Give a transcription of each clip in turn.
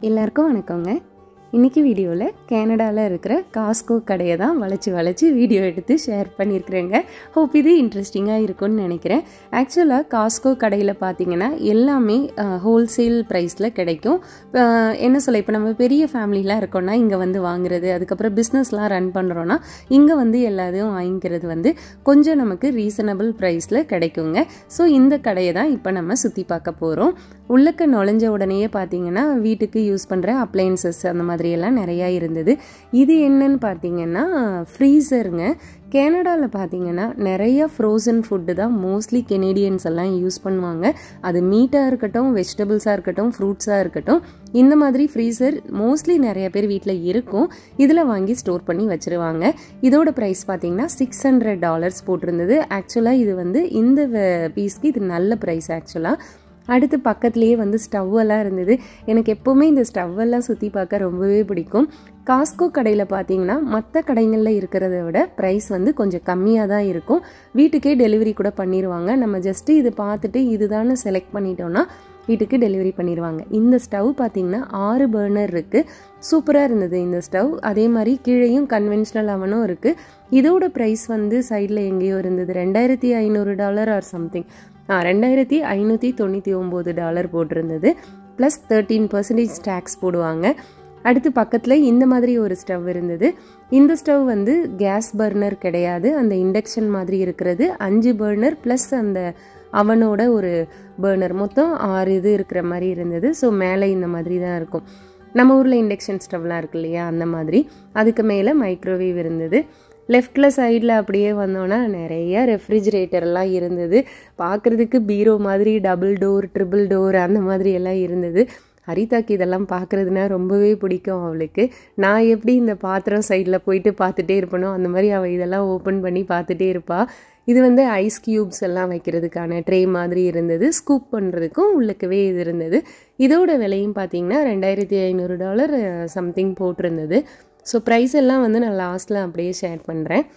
எல்லாருக்கும் வணக்கங்க இன்னைக்கு வீடியோவில் கனடாவில் இருக்கிற காஸ்கோ கடையை தான் வளைச்சி வளைச்சி வீடியோ எடுத்து ஷேர் பண்ணியிருக்கிறேங்க ஹோப் இது இன்ட்ரெஸ்டிங்காக இருக்கும்னு நினைக்கிறேன் ஆக்சுவலாக காஸ்கோ கடையில் பார்த்தீங்கன்னா எல்லாமே ஹோல்சேல் ப்ரைஸில் கிடைக்கும் அஹ், என்ன சொல்ல இப்போ நம்ம பெரிய ஃபேமிலிலாம் இருக்கோம்னா இங்கே வந்து வாங்குறது அதுக்கப்புறம் பிஸ்னஸ்லாம் ரன் பண்ணுறோன்னா இங்கே வந்து எல்லாத்தையும் வாங்கிக்கிறது வந்து கொஞ்சம் நமக்கு ரீசனபிள் ப்ரைஸில் கிடைக்குங்க ஸோ இந்த கடையை தான் இப்போ நம்ம சுற்றி பார்க்க போகிறோம் உள்ளக்க நுழைஞ்ச உடனேயே பார்த்தீங்கன்னா வீட்டுக்கு யூஸ் பண்ணுற அப்ளையன்சஸ் அந்த மாதிரியெல்லாம் நிறையா இருந்தது இது என்னன்னு பார்த்தீங்கன்னா ஃப்ரீசருங்க கனடாவில் பார்த்தீங்கன்னா நிறைய ஃப்ரோசன் ஃபுட்டு தான் மோஸ்ட்லி கெனேடியன்ஸ் எல்லாம் யூஸ் பண்ணுவாங்க அது மீட்டாக இருக்கட்டும் வெஜிடபிள்ஸாக இருக்கட்டும் ஃப்ரூட்ஸாக இருக்கட்டும் இந்த மாதிரி ஃப்ரீசர் மோஸ்ட்லி நிறைய பேர் வீட்டில் இருக்கும் இதில் வாங்கி ஸ்டோர் பண்ணி வச்சுருவாங்க இதோட ப்ரைஸ் பார்த்தீங்கன்னா சிக்ஸ் ஹண்ட்ரட் டாலர்ஸ் போட்டிருந்தது ஆக்சுவலாக இது வந்து இந்த பீஸ்க்கு இது நல்ல ப்ரைஸ் ஆக்சுவலாக அடுத்து பக்கத்துலேயே வந்து ஸ்டவ் எல்லாம் இருந்தது எனக்கு எப்போவுமே இந்த ஸ்டவ் எல்லாம் சுற்றி பார்க்க ரொம்பவே பிடிக்கும் காஸ்கோ கடையில் பார்த்தீங்கன்னா மற்ற கடைகளில் இருக்கிறத விட ப்ரைஸ் வந்து கொஞ்சம் கம்மியாக தான் இருக்கும் வீட்டுக்கே டெலிவரி கூட பண்ணிடுவாங்க நம்ம ஜஸ்ட்டு இது பார்த்துட்டு இதுதான்னு செலக்ட் பண்ணிட்டோம்னா வீட்டுக்கு டெலிவரி பண்ணிடுவாங்க இந்த ஸ்டவ் பார்த்தீங்கன்னா ஆறு பர்னர் இருக்குது சூப்பராக இருந்தது இந்த ஸ்டவ் அதே மாதிரி கீழேயும் கன்வென்ஷனல் அவனும் இருக்குது இதோட ப்ரைஸ் வந்து சைடில் எங்கேயோ இருந்தது ரெண்டாயிரத்தி ஐநூறு டாலர் ஆர் சம்திங் ஆ ரெண்டாயிரத்தி ஐநூற்றி தொண்ணூற்றி ஒம்பது டாலர் போட்டிருந்தது ப்ளஸ் தேர்ட்டீன் பர்சன்டேஜ் டேக்ஸ் போடுவாங்க அடுத்து பக்கத்தில் இந்த மாதிரி ஒரு ஸ்டவ் இருந்தது இந்த ஸ்டவ் வந்து கேஸ் பர்னர் கிடையாது அந்த இண்டக்ஷன் மாதிரி இருக்கிறது அஞ்சு பர்னர் ப்ளஸ் அந்த அவனோட ஒரு பர்னர் மொத்தம் ஆறு இது இருக்கிற மாதிரி இருந்தது ஸோ மேலே இந்த மாதிரி தான் இருக்கும் நம்ம ஊரில் இண்டக்ஷன் ஸ்டவ்லாம் இருக்கு இல்லையா அந்த மாதிரி அதுக்கு மேலே மைக்ரோவேவ் இருந்தது லெஃப்டில் சைடில் அப்படியே வந்தோன்னா நிறைய ரெஃப்ரிஜிரேட்டர்லாம் இருந்தது பார்க்குறதுக்கு பீரோ மாதிரி டபுள் டோர் ட்ரிபிள் டோர் அந்த மாதிரி எல்லாம் இருந்தது ஹரிதாக்கு இதெல்லாம் பார்க்குறதுனா ரொம்பவே பிடிக்கும் அவளுக்கு நான் எப்படி இந்த பாத்திரம் சைடில் போயிட்டு பார்த்துட்டே இருப்பனோ அந்த மாதிரி அவள் இதெல்லாம் ஓப்பன் பண்ணி பார்த்துட்டே இருப்பாள் இது வந்து ஐஸ் க்யூப்ஸ் எல்லாம் வைக்கிறதுக்கான ட்ரே மாதிரி இருந்தது ஸ்கூப் பண்ணுறதுக்கும் உள்ளக்கவே இது இருந்தது இதோட விலையும் பார்த்தீங்கன்னா ரெண்டாயிரத்தி ஐநூறு டாலர் சம்திங் போட்டிருந்தது ஸோ ப்ரைஸ் எல்லாம் வந்து நான் லாஸ்ட்டில் அப்படியே ஷேர் பண்ணுறேன்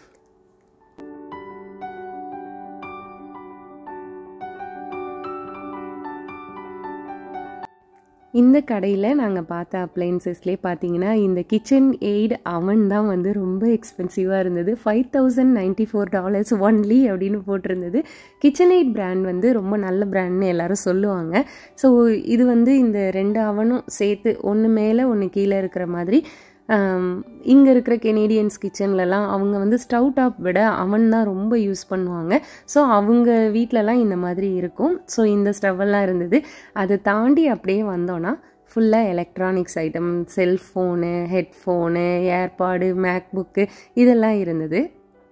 இந்த கடையில் நாங்கள் பார்த்த அப்ளைன்சஸ்லேயே பார்த்தீங்கன்னா இந்த கிச்சன் எய்ட் அவன் தான் வந்து ரொம்ப எக்ஸ்பென்சிவாக இருந்தது five thousand ninety four dollars only அப்படின்னு போட்டிருந்தது கிச்சன் எய்ட் பிராண்ட் வந்து ரொம்ப நல்ல பிராண்ட்னு எல்லாரும் சொல்லுவாங்க ஸோ இது வந்து இந்த ரெண்டு அவனும் சேர்த்து ஒன்று மேலே ஒன்று கீழே இருக்கிற மாதிரி இங்கே இருக்கிற கெனேடியன்ஸ் கிச்சன்லலாம் அவங்க வந்து ஸ்டவ் டாப் விட அவன் தான் ரொம்ப யூஸ் பண்ணுவாங்க ஸோ அவங்க வீட்டிலலாம் இந்த மாதிரி இருக்கும் ஸோ இந்த ஸ்டவ்வெல்லாம் இருந்தது அதை தாண்டி அப்படியே வந்தோன்னா ஃபுல்லாக electronics item cellphone headphone airpod MacBook இதெல்லாம் இருந்தது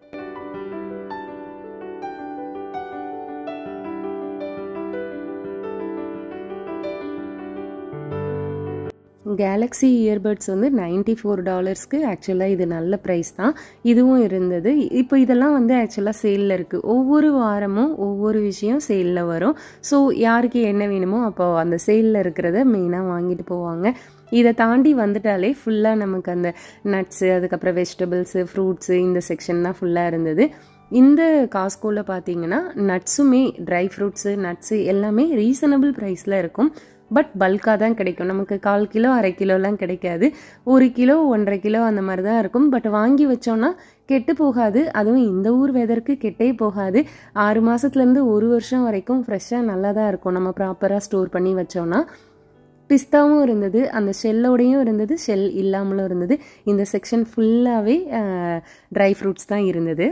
கேலக்ஸி இயர்பட்ஸ் வந்து நைன்டி ஃபோர் டாலர்ஸ்க்கு ஆக்சுவலாக இது நல்ல ப்ரைஸ் தான் இதுவும் இருந்தது இப்போ இதெல்லாம் வந்து ஆக்சுவலாக சேலில் இருக்குது ஒவ்வொரு வாரமும் ஒவ்வொரு விஷயம் சேலில் வரும் ஸோ யாருக்கு என்ன வேணுமோ அப்போ அந்த சேலில் இருக்கிறத மெயினாக வாங்கிட்டு போவாங்க இதை தாண்டி வந்துட்டாலே ஃபுல்லாக நமக்கு அந்த நட்ஸு அதுக்கப்புறம் வெஜிடபிள்ஸு ஃப்ரூட்ஸு இந்த செக்ஷன் தான் ஃபுல்லாக இருந்தது இந்த காஸ்கோவில் பார்த்தீங்கன்னா நட்ஸுமே ட்ரை ஃப்ரூட்ஸு நட்ஸு எல்லாமே ரீசனபிள் ப்ரைஸில் இருக்கும் பட் பல்காக தான் கிடைக்கும் நமக்கு கால் கிலோ அரை கிலோலாம் கிடைக்காது ஒரு கிலோ ஒன்றரை கிலோ அந்த மாதிரி தான் இருக்கும் பட் வாங்கி வச்சோன்னா கெட்டு போகாது அதுவும் இந்த ஊர் வெதருக்கு கெட்டே போகாது ஆறு மாதத்துலேருந்து ஒரு வருஷம் வரைக்கும் ஃப்ரெஷ்ஷாக நல்லா தான் இருக்கும் நம்ம ப்ராப்பராக ஸ்டோர் பண்ணி வச்சோன்னா பிஸ்தாவும் இருந்தது அந்த ஷெல்லோடையும் இருந்தது ஷெல் இல்லாமலும் இருந்தது இந்த செக்ஷன் ஃபுல்லாகவே ட்ரை ஃப்ரூட்ஸ் தான் இருந்தது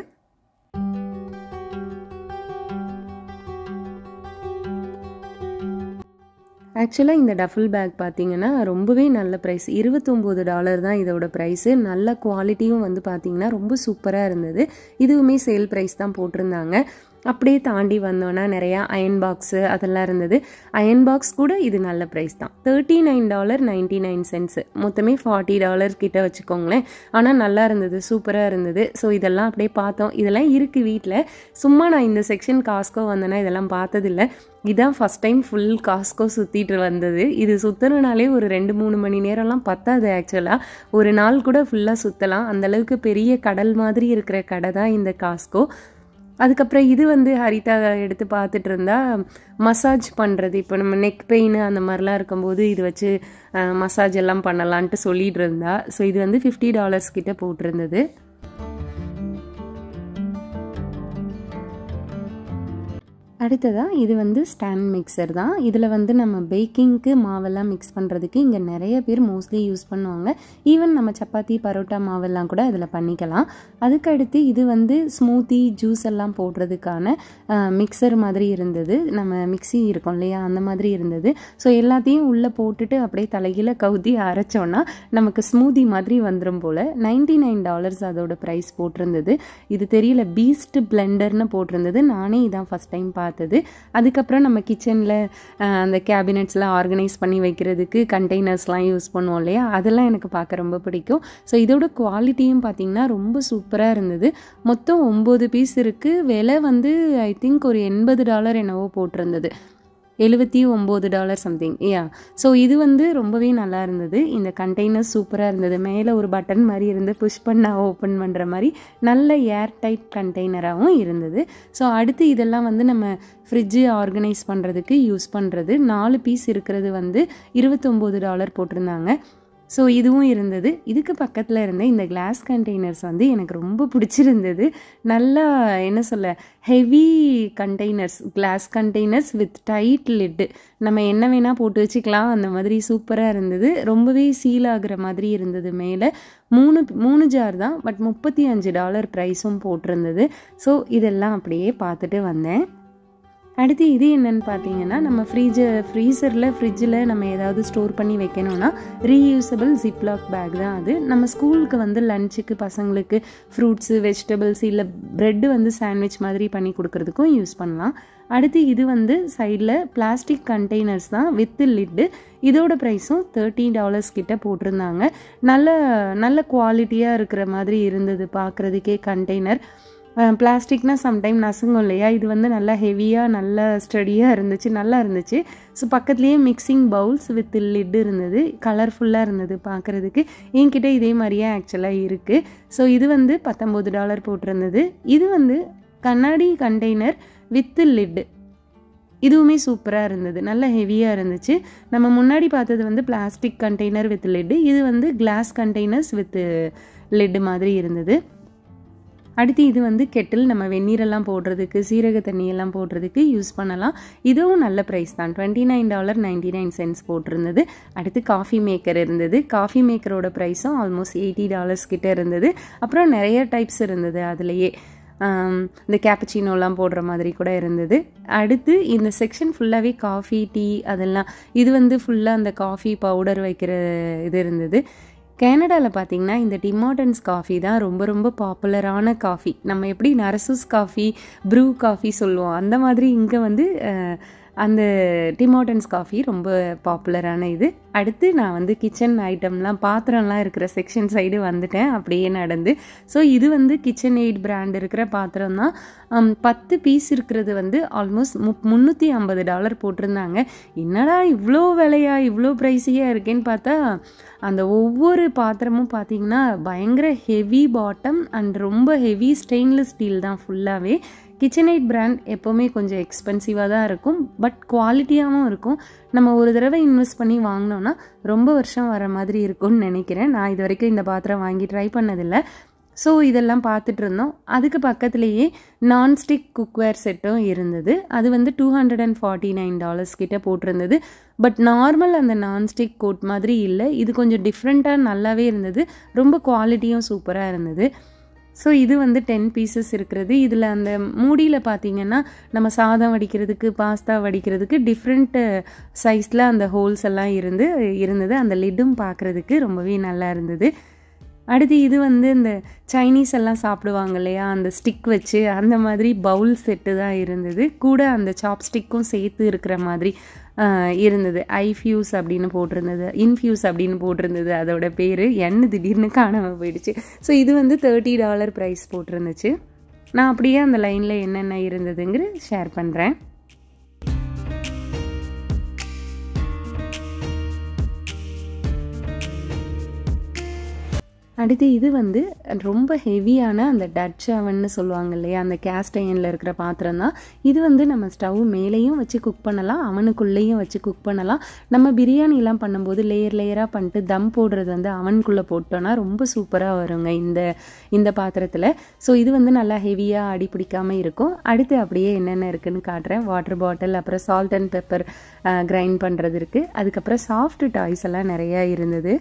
ஆக்சுவலாக இந்த டஃபில் பேக் பார்த்தீங்கன்னா ரொம்பவே நல்ல ப்ரைஸ் இருபத்தொம்போது டாலர் தான் இதோட ப்ரைஸு நல்ல குவாலிட்டியும் வந்து பார்த்தீங்கன்னா ரொம்ப சூப்பராக இருந்தது இதுவுமே சேல் ப்ரைஸ் தான் போட்டிருந்தாங்க அப்படியே தாண்டி வந்தோன்னா நிறையா அயன் பாக்ஸு அதெல்லாம் இருந்தது அயன் பாக்ஸ் கூட இது நல்ல ப்ரைஸ் தான் thirty nine dollar ninety nine cents மொத்தமே ஃபார்ட்டி டாலர் கிட்ட வச்சுக்கோங்களேன் ஆனால் நல்லா இருந்தது சூப்பராக இருந்தது ஸோ இதெல்லாம் அப்படியே பார்த்தோம் இதெல்லாம் இருக்குது வீட்டில் சும்மா நான் இந்த செக்ஷன் காஸ்கோ வந்தேன்னா இதெல்லாம் பார்த்ததில்ல இதான் ஃபஸ்ட் டைம் ஃபுல் காஸ்கோ சுற்றிட்டு வந்தது இது சுற்றுறனாலே ஒரு ரெண்டு மூணு மணி நேரம்லாம் பத்தாது ஆக்சுவலாக ஒரு நாள் கூட ஃபுல்லாக சுற்றலாம் அந்தளவுக்கு பெரிய கடல் மாதிரி இருக்கிற கடை தான் இந்த காஸ்கோ அதுக்கப்புறம் இது வந்து ஹரிதா எடுத்து பார்த்துட்டு இருந்தா மசாஜ் பண்ணுறது இப்போ நம்ம நெக் பெயின் அந்த மாதிரிலாம் இருக்கும்போது இது வச்சு மசாஜ் எல்லாம் பண்ணலான்ட்டு சொல்லிட்டு இருந்தா ஸோ இது வந்து ஃபிஃப்டி டாலர்ஸ் கிட்ட போட்டிருந்தது அடுத்ததாக இது வந்து ஸ்டாண்ட் மிக்சர் தான் இதில் வந்து நம்ம பேக்கிங்க்கு மாவெல்லாம் மிக்ஸ் பண்ணுறதுக்கு இங்கே நிறைய பேர் மோஸ்ட்லி யூஸ் பண்ணுவாங்க ஈவன் நம்ம சப்பாத்தி பரோட்டா மாவெல்லாம் கூட இதில் பண்ணிக்கலாம் அதுக்கடுத்து இது வந்து ஸ்மூத்தி ஜூஸ் எல்லாம் போடுறதுக்கான மிக்சர் மாதிரி இருந்தது நம்ம மிக்சி இருக்கும் இல்லையா அந்த மாதிரி இருந்தது ஸோ எல்லாத்தையும் உள்ளே போட்டுட்டு அப்படியே தலைகீழ கவுத்தி அரைச்சோன்னா நமக்கு ஸ்மூதி மாதிரி வந்துடும் போல் நைன்டி நைன் டாலர்ஸ் அதோட ப்ரைஸ் போட்டிருந்தது இது தெரியல பீஸ்ட் பிளெண்டர்னு போட்டிருந்தது நானே இதான் ஃபஸ்ட் டைம் பார்த்தது அதுக்கப்புறம் நம்ம கிச்சனில் அந்த கேபினெட்ஸ்லாம் ஆர்கனைஸ் பண்ணி வைக்கிறதுக்கு கண்டெய்னர்ஸ்லாம் யூஸ் பண்ணுவோம் இல்லையா அதெல்லாம் எனக்கு பார்க்க ரொம்ப பிடிக்கும் ஸோ இதோட குவாலிட்டியும் பார்த்திங்கன்னா ரொம்ப சூப்பராக இருந்தது மொத்தம் ஒம்பது பீஸ் இருக்குது விலை வந்து ஐ திங்க் ஒரு எண்பது டாலர் என்னவோ போட்டிருந்தது எழுபத்தி ஒம்பது டாலர் சம்திங் யா ஸோ இது வந்து ரொம்பவே நல்லா இருந்தது இந்த கண்டெய்னர் சூப்பராக இருந்தது மேலே ஒரு பட்டன் மாதிரி இருந்து புஷ் பண்ணால் ஓப்பன் பண்ணுற மாதிரி நல்ல ஏர் டைட் கண்டெய்னராகவும் இருந்தது ஸோ அடுத்து இதெல்லாம் வந்து நம்ம ஃப்ரிட்ஜு ஆர்கனைஸ் பண்ணுறதுக்கு யூஸ் பண்ணுறது நாலு பீஸ் இருக்கிறது வந்து இருபத்தொம்போது டாலர் போட்டிருந்தாங்க ஸோ இதுவும் இருந்தது இதுக்கு பக்கத்தில் இருந்த இந்த கிளாஸ் கண்டெய்னர்ஸ் வந்து எனக்கு ரொம்ப பிடிச்சிருந்தது நல்லா என்ன சொல்ல heavy containers glass containers with tight lid நம்ம என்ன வேணால் போட்டு வச்சுக்கலாம் அந்த மாதிரி சூப்பராக இருந்தது ரொம்பவே சீல் ஆகுற மாதிரி இருந்தது மேலே மூணு மூணு ஜார் தான் பட் முப்பத்தி அஞ்சு டாலர் ப்ரைஸும் போட்டிருந்தது ஸோ இதெல்லாம் அப்படியே பார்த்துட்டு வந்தேன் அடுத்து இது என்னன்னு பார்த்தீங்கன்னா நம்ம ஃப்ரீஜர் ஃப்ரீசரில் ஃப்ரிட்ஜில் நம்ம ஏதாவது ஸ்டோர் பண்ணி வைக்கணும்னா ரீயூசபிள் ஜிப்லாக் பேக் தான் அது நம்ம ஸ்கூலுக்கு வந்து லஞ்சுக்கு பசங்களுக்கு ஃப்ரூட்ஸு வெஜிடபிள்ஸ் இல்லை ப்ரெட்டு வந்து சாண்ட்விச் மாதிரி பண்ணி கொடுக்கறதுக்கும் யூஸ் பண்ணலாம் அடுத்து இது வந்து சைடில் பிளாஸ்டிக் கண்டெய்னர்ஸ் தான் வித் லிட்டு இதோட ப்ரைஸும் தேர்ட்டி டாலர்ஸ் கிட்ட போட்டிருந்தாங்க நல்ல நல்ல குவாலிட்டியாக இருக்கிற மாதிரி இருந்தது பார்க்குறதுக்கே கண்டெய்னர் பிளாஸ்டிக்னா சம்டைம் நசுங்கும் இல்லையா இது வந்து நல்லா ஹெவியாக நல்லா ஸ்டடியாக இருந்துச்சு நல்லா இருந்துச்சு ஸோ பக்கத்துலேயே மிக்சிங் பவுல்ஸ் வித் லிட் இருந்தது கலர்ஃபுல்லாக இருந்தது பார்க்குறதுக்கு என்கிட்ட இதே மாதிரியே ஆக்சுவலாக இருக்குது ஸோ இது வந்து பத்தொம்போது டாலர் போட்டிருந்தது இது வந்து கண்ணாடி கண்டெய்னர் வித் லிட்டு இதுவுமே சூப்பராக இருந்தது நல்ல ஹெவியாக இருந்துச்சு நம்ம முன்னாடி பார்த்தது வந்து பிளாஸ்டிக் கண்டெய்னர் வித் லிட்டு இது வந்து கிளாஸ் கண்டெய்னர்ஸ் வித் லிட்டு மாதிரி இருந்தது அடுத்து இது வந்து கெட்டில் நம்ம வெந்நீரெல்லாம் போடுறதுக்கு சீரக தண்ணியெல்லாம் போடுறதுக்கு யூஸ் பண்ணலாம் இதுவும் நல்ல ப்ரைஸ் தான் twenty nine dollar ninety nine cents போட்டிருந்தது அடுத்து காஃபி மேக்கர் இருந்தது காஃபி மேக்கரோட ப்ரைஸும் ஆல்மோஸ்ட் எயிட்டி டாலர்ஸ் கிட்ட இருந்தது அப்புறம் நிறைய டைப்ஸ் இருந்தது அதுலேயே இந்த கேப்பச்சினோலாம் போடுற மாதிரி கூட இருந்தது அடுத்து இந்த செக்ஷன் ஃபுல்லாகவே காஃபி டீ அதெல்லாம் இது வந்து ஃபுல்லாக அந்த காஃபி பவுடர் வைக்கிற இது இருந்தது கனடாவில் பார்த்தீங்கன்னா இந்த டிமார்டன்ஸ் காஃபி தான் ரொம்ப ரொம்ப பாப்புலரான காஃபி நம்ம எப்படி நரசூஸ் காஃபி ப்ரூ காஃபி சொல்லுவோம் அந்த மாதிரி இங்கே வந்து அந்த டிமார்டன்ஸ் காஃபி ரொம்ப பாப்புலரான இது அடுத்து நான் வந்து கிச்சன் ஐட்டம்லாம் பாத்திரம்லாம் இருக்கிற செக்ஷன் சைடு வந்துட்டேன் அப்படியே நடந்து ஸோ இது வந்து கிச்சன் எய்ட் பிராண்ட் இருக்கிற பாத்திரம் தான் பத்து பீஸ் இருக்கிறது வந்து ஆல்மோஸ்ட் மு முந்நூற்றி ஐம்பது டாலர் போட்டிருந்தாங்க என்னடா இவ்வளோ விலையா இவ்வளோ ப்ரைஸியாக இருக்கேன்னு பார்த்தா அந்த ஒவ்வொரு பாத்திரமும் பார்த்தீங்கன்னா பயங்கர ஹெவி பாட்டம் அண்ட் ரொம்ப ஹெவி ஸ்டெயின்லெஸ் ஸ்டீல் தான் ஃபுல்லாகவே கிச்சனைட் பிராண்ட் எப்போவுமே கொஞ்சம் எக்ஸ்பென்சிவாக தான் இருக்கும் பட் குவாலிட்டியாகவும் இருக்கும் நம்ம ஒரு தடவை இன்வெஸ்ட் பண்ணி வாங்கினோன்னா ரொம்ப வருஷம் வர மாதிரி இருக்கும்னு நினைக்கிறேன் நான் இது வரைக்கும் இந்த பாத்திரம் வாங்கி ட்ரை பண்ணதில்லை ஸோ இதெல்லாம் பார்த்துட்டு இருந்தோம் அதுக்கு பக்கத்துலேயே நான்ஸ்டிக் குக்வேர் செட்டும் இருந்தது அது வந்து two hundred and forty nine dollars கிட்ட போட்டிருந்தது பட் நார்மல் அந்த நான்ஸ்டிக் கோட் மாதிரி இல்லை இது கொஞ்சம் டிஃப்ரெண்ட்டாக நல்லாவே இருந்தது ரொம்ப குவாலிட்டியும் சூப்பராக இருந்தது ஸோ இது வந்து டென் பீசஸ் இருக்கிறது இதில் அந்த மூடியில் பார்த்தீங்கன்னா நம்ம சாதம் வடிக்கிறதுக்கு பாஸ்தா வடிக்கிறதுக்கு டிஃப்ரெண்ட் சைஸில் அந்த ஹோல்ஸ் எல்லாம் இருந்து இருந்தது அந்த லிட்டும் பார்க்குறதுக்கு ரொம்பவே நல்லா இருந்தது அடுத்து இது வந்து இந்த சைனீஸ் எல்லாம் சாப்பிடுவாங்க இல்லையா அந்த ஸ்டிக் வச்சு அந்த மாதிரி பவுல் செட்டு தான் இருந்தது கூட அந்த சாப்ஸ்டிக்கும் சேர்த்து இருக்கிற மாதிரி இருந்தது ஐஃப்யூஸ் அப்படின்னு போட்டிருந்தது இன்ஃப்யூஸ் அப்படின்னு போட்டிருந்தது அதோட பேர் என்ன திடீர்னு காணாமல் போயிடுச்சு ஸோ இது வந்து தேர்ட்டி டாலர் ப்ரைஸ் போட்டிருந்துச்சு நான் அப்படியே அந்த லைனில் என்னென்ன இருந்ததுங்கிற ஷேர் பண்ணுறேன் அடுத்து இது வந்து ரொம்ப ஹெவியான அந்த டச் அவன்னு சொல்லுவாங்க இல்லையா அந்த கேஸ்ட் அயனில் இருக்கிற பாத்திரம் தான் இது வந்து நம்ம ஸ்டவ் மேலேயும் வச்சு குக் பண்ணலாம் அவனுக்குள்ளேயும் வச்சு குக் பண்ணலாம் நம்ம பிரியாணிலாம் பண்ணும்போது லேயர் லேயராக பண்ணிட்டு தம் போடுறது வந்து அவனுக்குள்ளே போட்டோன்னா ரொம்ப சூப்பராக வருங்க இந்த இந்த பாத்திரத்தில் ஸோ இது வந்து நல்லா ஹெவியாக அடி பிடிக்காமல் இருக்கும் அடுத்து அப்படியே என்னென்ன இருக்குன்னு காட்டுறேன் வாட்டர் பாட்டில் அப்புறம் சால்ட் அண்ட் பெப்பர் கிரைண்ட் பண்ணுறது இருக்குது அதுக்கப்புறம் சாஃப்ட் டாய்ஸ் எல்லாம் நிறையா இருந்தது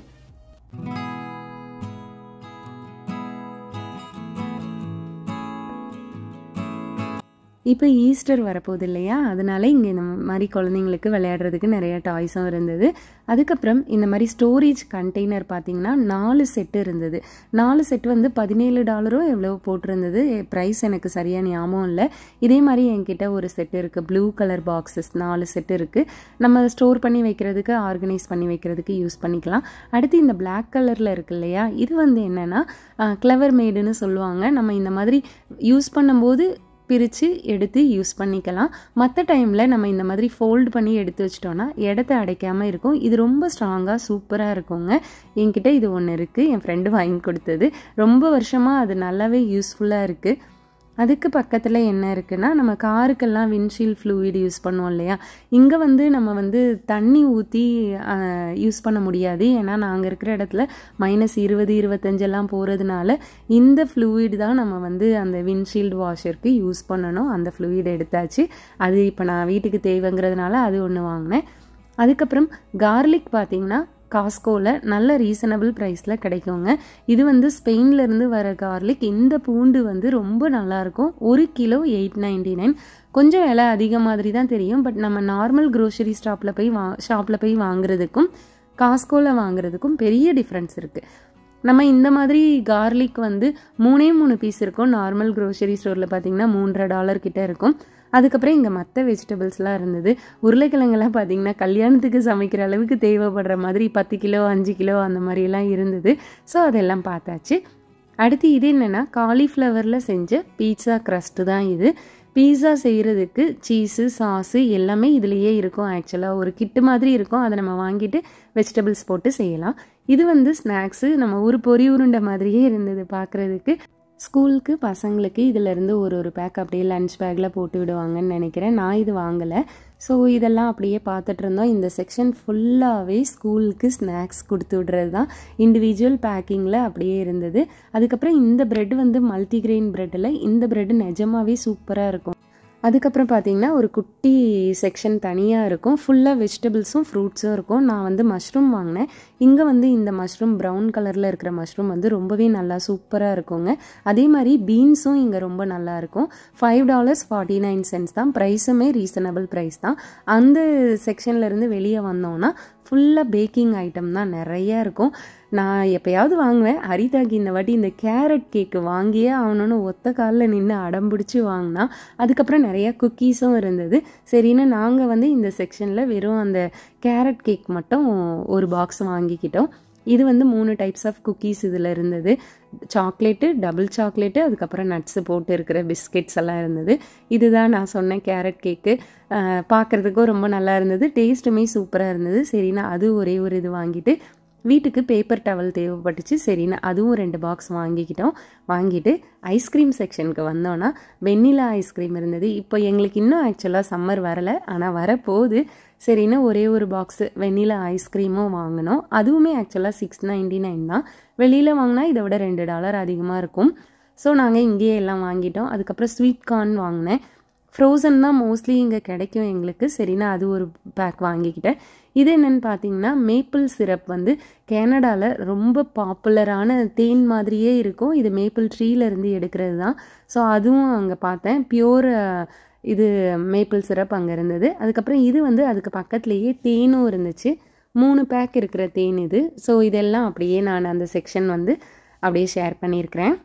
இப்போ ஈஸ்டர் வரப்போகுது இல்லையா அதனால இங்கே இந்த மாதிரி குழந்தைங்களுக்கு விளையாடுறதுக்கு நிறைய டாய்ஸும் இருந்தது அதுக்கப்புறம் இந்த மாதிரி ஸ்டோரேஜ் கண்டெய்னர் பார்த்தீங்கன்னா நாலு செட்டு இருந்தது நாலு செட் வந்து பதினேழு டாலரோ எவ்வளோ போட்டிருந்தது ப்ரைஸ் எனக்கு சரியாக ஞாபகம் இல்லை இதே மாதிரி என்கிட்ட ஒரு செட் இருக்குது ப்ளூ கலர் பாக்ஸஸ் நாலு செட் இருக்குது நம்ம ஸ்டோர் பண்ணி வைக்கிறதுக்கு ஆர்கனைஸ் பண்ணி வைக்கிறதுக்கு யூஸ் பண்ணிக்கலாம் அடுத்து இந்த பிளாக் கலரில் இருக்கு இல்லையா இது வந்து என்னென்னா கிளவர் மேடுன்னு சொல்லுவாங்க நம்ம இந்த மாதிரி யூஸ் பண்ணும்போது பிரித்து எடுத்து யூஸ் பண்ணிக்கலாம் மற்ற டைமில் நம்ம இந்த மாதிரி ஃபோல்டு பண்ணி எடுத்து வச்சிட்டோன்னா இடத்த அடைக்காமல் இருக்கும் இது ரொம்ப ஸ்ட்ராங்காக சூப்பராக இருக்குங்க என்கிட்ட இது ஒன்று இருக்குது என் ஃப்ரெண்டு வாங்கி கொடுத்தது ரொம்ப வருஷமாக அது நல்லாவே யூஸ்ஃபுல்லாக இருக்குது அதுக்கு பக்கத்தில் என்ன இருக்குன்னா நம்ம காருக்கெல்லாம் விண்ட்ஷீல்ட் ஃப்ளூயிட் யூஸ் பண்ணுவோம் இல்லையா இங்கே வந்து நம்ம வந்து தண்ணி ஊற்றி யூஸ் பண்ண முடியாது ஏன்னா நாங்கள் இருக்கிற இடத்துல மைனஸ் இருபது இருபத்தஞ்செல்லாம் போகிறதுனால இந்த ஃப்ளூயிட் தான் நம்ம வந்து அந்த விண்ட்ஷீல்டு வாஷருக்கு யூஸ் பண்ணணும் அந்த ஃப்ளூயிட் எடுத்தாச்சு அது இப்போ நான் வீட்டுக்கு தேவைங்கிறதுனால அது ஒன்று வாங்கினேன் அதுக்கப்புறம் கார்லிக் பார்த்தீங்கன்னா காஸ்கோவில் நல்ல ரீசனபிள் ப்ரைஸில் கிடைக்குங்க இது வந்து ஸ்பெயின்லேருந்து வர கார்லிக் இந்த பூண்டு வந்து ரொம்ப நல்லாயிருக்கும் ஒரு கிலோ எயிட் நைன்டி நைன் கொஞ்சம் விலை அதிக மாதிரி தான் தெரியும் பட் நம்ம நார்மல் க்ரோசரி ஸ்டாப்பில் போய் வா ஷாப்பில் போய் வாங்குறதுக்கும் காஸ்கோவில் வாங்குறதுக்கும் பெரிய டிஃப்ரென்ஸ் இருக்குது நம்ம இந்த மாதிரி கார்லிக் வந்து மூணே மூணு பீஸ் இருக்கும் நார்மல் க்ரோசரி ஸ்டோரில் பார்த்தீங்கன்னா மூன்றரை டாலர் கிட்ட இருக்கும் அதுக்கப்புறம் இங்கே மற்ற வெஜிடபிள்ஸ்லாம் இருந்தது உருளைக்கிழங்கெல்லாம் பார்த்தீங்கன்னா கல்யாணத்துக்கு சமைக்கிற அளவுக்கு தேவைப்படுற மாதிரி பத்து கிலோ அஞ்சு கிலோ அந்த மாதிரிலாம் இருந்தது ஸோ அதெல்லாம் பார்த்தாச்சு அடுத்து இது என்னென்னா காலிஃப்ளவரில் செஞ்ச பீட்சா க்ரஸ்ட்டு தான் இது பீஸா செய்கிறதுக்கு சீஸு சாஸு எல்லாமே இதுலேயே இருக்கும் ஆக்சுவலாக ஒரு கிட்டு மாதிரி இருக்கும் அதை நம்ம வாங்கிட்டு வெஜிடபிள்ஸ் போட்டு செய்யலாம் இது வந்து ஸ்நாக்ஸு நம்ம ஒரு பொரி உருண்டை மாதிரியே இருந்தது பார்க்குறதுக்கு ஸ்கூலுக்கு பசங்களுக்கு இதிலேருந்து ஒரு ஒரு பேக் அப்படியே லஞ்ச் பேக்கில் போட்டு விடுவாங்கன்னு நினைக்கிறேன் நான் இது வாங்கலை ஸோ இதெல்லாம் அப்படியே பார்த்துட்டு இருந்தோம் இந்த செக்ஷன் ஃபுல்லாகவே ஸ்கூலுக்கு ஸ்நாக்ஸ் கொடுத்து விடுறது தான் இண்டிவிஜுவல் பேக்கிங்கில் அப்படியே இருந்தது அதுக்கப்புறம் இந்த ப்ரெட் வந்து மல்டிக்ரெயின் ப்ரெட்டில் இந்த ப்ரெட் நிஜமாவே சூப்பராக இருக்கும் அதுக்கப்புறம் பார்த்தீங்கன்னா ஒரு குட்டி செக்ஷன் தனியாக இருக்கும் ஃபுல்லாக வெஜிடபிள்ஸும் ஃப்ரூட்ஸும் இருக்கும் நான் வந்து மஷ்ரூம் வாங்கினேன் இங்கே வந்து இந்த மஷ்ரூம் ப்ரௌன் கலரில் இருக்கிற மஷ்ரூம் வந்து ரொம்பவே நல்லா சூப்பராக இருக்குங்க அதே மாதிரி பீன்ஸும் இங்கே ரொம்ப நல்லா இருக்கும் five dollars forty nine cents தான் ப்ரைஸுமே ரீசனபிள் ப்ரைஸ் தான் அந்த செக்ஷன்லேருந்து வெளியே வந்தோம்னா ஃபுல்லாக பேக்கிங் ஐட்டம் தான் நிறையா இருக்கும் நான் எப்போயாவது வாங்குவேன் ஹரிதாக்கு இந்த வாட்டி இந்த கேரட் கேக்கு வாங்கியே ஆகணும்னு ஒத்த காலில் நின்று அடம் பிடிச்சி வாங்கினா அதுக்கப்புறம் நிறையா குக்கீஸும் இருந்தது சரின்னு நாங்கள் வந்து இந்த செக்ஷனில் வெறும் அந்த கேரட் கேக் மட்டும் ஒரு பாக்ஸ் வாங்கிக்கிட்டோம் இது வந்து மூணு டைப்ஸ் ஆஃப் குக்கீஸ் இதில் இருந்தது சாக்லேட்டு டபுள் சாக்லேட்டு அதுக்கப்புறம் நட்ஸு போட்டு இருக்கிற பிஸ்கெட்ஸ் எல்லாம் இருந்தது இதுதான் நான் சொன்னேன் கேரட் கேக்கு பார்க்குறதுக்கும் ரொம்ப நல்லா இருந்தது டேஸ்ட்டுமே சூப்பராக இருந்தது சரினா அது ஒரே ஒரு இது வாங்கிட்டு வீட்டுக்கு பேப்பர் டவல் தேவைப்பட்டுச்சு சரின்னு அதுவும் ரெண்டு பாக்ஸ் வாங்கிக்கிட்டோம் வாங்கிட்டு ஐஸ்கிரீம் செக்ஷனுக்கு வந்தோன்னா வெண்ணிலா ஐஸ்கிரீம் இருந்தது இப்போ எங்களுக்கு இன்னும் ஆக்சுவலாக சம்மர் வரலை ஆனால் வரப்போகுது சரின்னு ஒரே ஒரு பாக்ஸு வெண்ணிலா ஐஸ்கிரீமும் வாங்கினோம் அதுவுமே ஆக்சுவலாக சிக்ஸ் நைன்டி நைன் தான் வெளியில் வாங்கினா இதை விட ரெண்டு டாலர் அதிகமாக இருக்கும் ஸோ நாங்கள் இங்கேயே எல்லாம் வாங்கிட்டோம் அதுக்கப்புறம் ஸ்வீட் கார்ன் வாங்கினேன் ஃப்ரோசன் தான் மோஸ்ட்லி இங்கே கிடைக்கும் எங்களுக்கு சரினா அது ஒரு பேக் வாங்கிக்கிட்டேன் இது என்னென்னு பார்த்தீங்கன்னா மேப்பிள் சிரப் வந்து கேனடாவில் ரொம்ப பாப்புலரான தேன் மாதிரியே இருக்கும் இது மேப்பிள் ட்ரீலேருந்து எடுக்கிறது தான் ஸோ அதுவும் அங்கே பார்த்தேன் பியூர் இது மேப்பிள் சிரப் அங்கே இருந்தது அதுக்கப்புறம் இது வந்து அதுக்கு பக்கத்துலேயே தேனும் இருந்துச்சு மூணு பேக் இருக்கிற தேன் இது ஸோ இதெல்லாம் அப்படியே நான் அந்த செக்ஷன் வந்து அப்படியே ஷேர் பண்ணியிருக்கிறேன்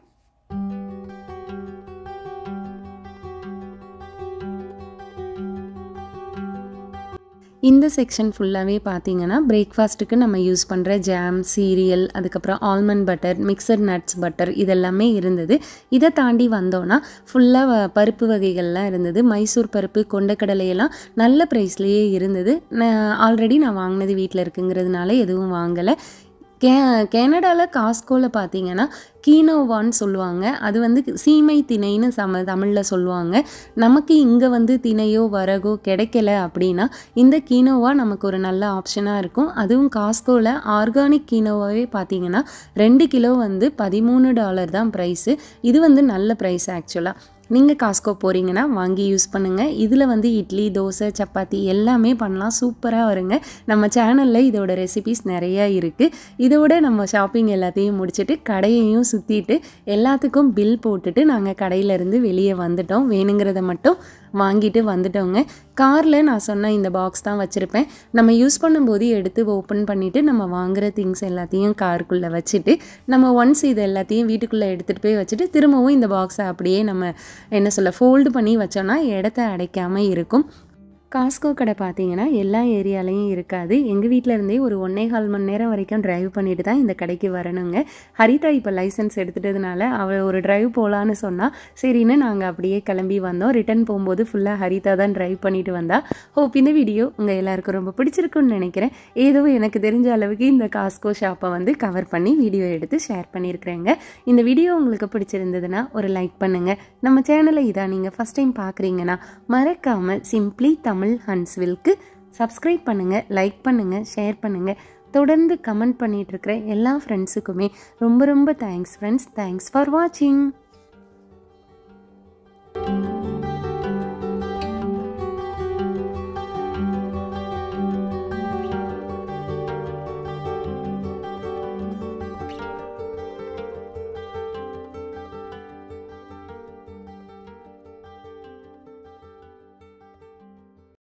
இந்த செக்ஷன் ஃபுல்லாகவே பார்த்தீங்கன்னா பிரேக்ஃபாஸ்ட்டுக்கு நம்ம யூஸ் பண்ணுற ஜாம் சீரியல் அதுக்கப்புறம் almond butter mixed nuts butter இதெல்லாமே இருந்தது இதை தாண்டி வந்தோன்னா ஃபுல்லாக பருப்பு வகைகள்லாம் இருந்தது மைசூர் பருப்பு கொண்டக்கடலையெல்லாம் நல்ல ப்ரைஸ்லேயே இருந்தது நான் ஆல்ரெடி நான் வாங்கினது வீட்டில் இருக்குங்கிறதுனால எதுவும் வாங்கலை கே கனடாவில் காஸ்கோவில் பார்த்தீங்கன்னா கீனோவான்னு சொல்லுவாங்க அது வந்து சீமை திணைன்னு சம தமிழில் சொல்லுவாங்க நமக்கு இங்கே வந்து திணையோ வரகோ கிடைக்கல அப்படின்னா இந்த கீனோவா நமக்கு ஒரு நல்ல ஆப்ஷனாக இருக்கும் அதுவும் காஸ்கோவில் ஆர்கானிக் கீனோவாவே பார்த்தீங்கன்னா ரெண்டு கிலோ வந்து பதிமூணு டாலர் தான் ப்ரைஸு இது வந்து நல்ல ப்ரைஸ் ஆக்சுவலாக நீங்கள் காஸ்கோ போகிறீங்கன்னா வாங்கி யூஸ் பண்ணுங்கள் இதில் வந்து இட்லி தோசை சப்பாத்தி எல்லாமே பண்ணலாம் சூப்பராக வருங்க நம்ம சேனலில் இதோட ரெசிபிஸ் நிறையா இருக்குது இதோட நம்ம ஷாப்பிங் எல்லாத்தையும் முடிச்சுட்டு கடையையும் சுற்றிட்டு எல்லாத்துக்கும் பில் போட்டுட்டு நாங்கள் கடையிலேருந்து வெளியே வந்துட்டோம் வேணுங்கிறத மட்டும் வாங்கிட்டு வந்துட்டோங்க காரில் நான் சொன்ன இந்த பாக்ஸ் தான் வச்சுருப்பேன் நம்ம யூஸ் பண்ணும்போது எடுத்து ஓப்பன் பண்ணிவிட்டு நம்ம வாங்குகிற திங்ஸ் எல்லாத்தையும் காருக்குள்ளே வச்சுட்டு நம்ம ஒன்ஸ் இது எல்லாத்தையும் வீட்டுக்குள்ளே எடுத்துகிட்டு போய் வச்சுட்டு திரும்பவும் இந்த பாக்ஸை அப்படியே நம்ம என்ன சொல்ல ஃபோல்டு பண்ணி வச்சோன்னா இடத்த அடைக்காமல் இருக்கும் காஸ்கோ கடை பார்த்தீங்கன்னா எல்லா ஏரியாலையும் இருக்காது எங்கள் வீட்டில் இருந்தே ஒரு ஒன்றே கால் மணி நேரம் வரைக்கும் டிரைவ் பண்ணிட்டு தான் இந்த கடைக்கு வரணுங்க ஹரிதா இப்போ லைசன்ஸ் எடுத்துட்டதுனால அவள் ஒரு டிரைவ் போகலான்னு சொன்னால் சரின்னு நாங்கள் அப்படியே கிளம்பி வந்தோம் ரிட்டர்ன் போகும்போது ஃபுல்லாக ஹரிதா தான் டிரைவ் பண்ணிட்டு வந்தா ஹோப் இந்த வீடியோ உங்கள் எல்லாருக்கும் ரொம்ப பிடிச்சிருக்குன்னு நினைக்கிறேன் ஏதோ எனக்கு தெரிஞ்ச அளவுக்கு இந்த காஸ்கோ ஷாப்பை வந்து கவர் பண்ணி வீடியோ எடுத்து ஷேர் பண்ணியிருக்கிறேங்க இந்த வீடியோ உங்களுக்கு பிடிச்சிருந்ததுன்னா ஒரு லைக் பண்ணுங்கள் நம்ம சேனலை இதான் நீங்கள் ஃபஸ்ட் டைம் பார்க்குறீங்கன்னா மறக்காமல் சிம்ப்ளி தமிழ் ஹன்ஸ்வில்க்கு சப்ஸ்கிரைப் பண்ணுங்கள் லைக் பண்ணுங்கள் ஷேர் பண்ணுங்கள் தொடர்ந்து கமெண்ட் பண்ணிகிட்டு இருக்கிற எல்லா ஃப்ரெண்ட்ஸுக்குமே ரொம்ப ரொம்ப தேங்க்ஸ் ஃப்ரெண்ட்ஸ் தேங்க்ஸ் ஃபார் வாட்சிங்